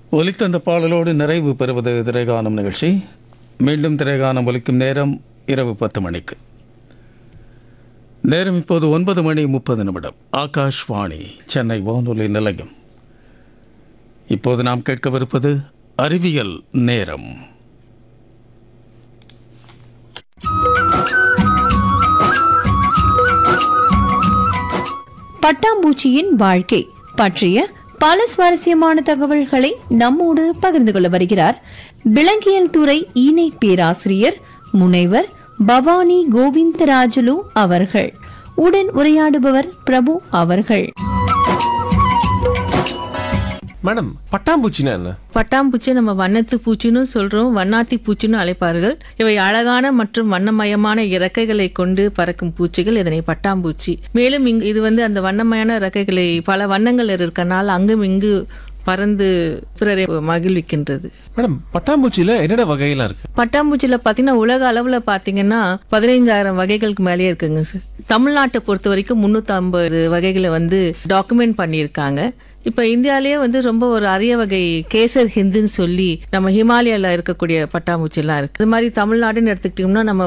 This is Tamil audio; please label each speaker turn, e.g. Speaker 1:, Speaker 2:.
Speaker 1: ஒலித்தந்த பாடலோடு நிறைவு பெறுவது திரைகானம் நிகழ்ச்சி மீண்டும் திரைகானம் ஒலிக்கும் நேரம் இரவு பத்து மணிக்கு நேரம் இப்போது ஒன்பது மணி முப்பது நிமிடம் ஆகாஷ்வாணி சென்னை வானொலி நிலையம் இப்போது நாம் கேட்கவிருப்பது அறிவியல் நேரம்
Speaker 2: பட்டாம்பூச்சியின் வாழ்க்கை பற்றிய பல சுவாரஸ்யமான தகவல்களை நம்மோடு பகிர்ந்து கொள்ள வருகிறார் விலங்கியல் துறை இணை பேராசிரியர் முனைவர் பவானி கோவிந்தராஜுலு அவர்கள் உடன் உரையாடுபவர் பிரபு அவர்கள்
Speaker 3: மேடம் பட்டாம்பூச்சினா என்ன
Speaker 4: பட்டாம்பூச்சி நம்ம வண்ணத்து பூச்சின்னு சொல்றோம் வண்ணாத்தி பூச்சின்னு அழைப்பார்கள் இவை அழகான மற்றும் வண்ணமயமான இறக்கைகளை கொண்டு பறக்கும் பூச்சிகள் இதனை பட்டாம்பூச்சி மேலும் இங்கு இது வந்து அந்த வண்ணமயான இறக்கைகளை பல வண்ணங்கள் இருக்கனால அங்கும் இங்கு பறந்து பிறரை மகிழ்விக்கின்றது
Speaker 3: மேடம் பட்டாம்பூச்சியில என்னென்ன வகையெல்லாம் இருக்கு
Speaker 4: பட்டாம்பூச்சியில் பார்த்தீங்கன்னா உலக அளவில் பார்த்தீங்கன்னா பதினைந்தாயிரம் வகைகளுக்கு மேலேயே இருக்குங்க சார் தமிழ்நாட்டை பொறுத்த வரைக்கும் முந்நூற்றம்பது வகைகளை வந்து டாக்குமெண்ட் பண்ணியிருக்காங்க இப்போ இந்தியாவிலேயே வந்து ரொம்ப ஒரு அரிய வகை கேசர் ஹிந்துன்னு சொல்லி நம்ம ஹிமாலயால இருக்கக்கூடிய பட்டாம்பூச்சிலாம் இருக்கு இது மாதிரி தமிழ்நாடுன்னு எடுத்துக்கிட்டோம்னா நம்ம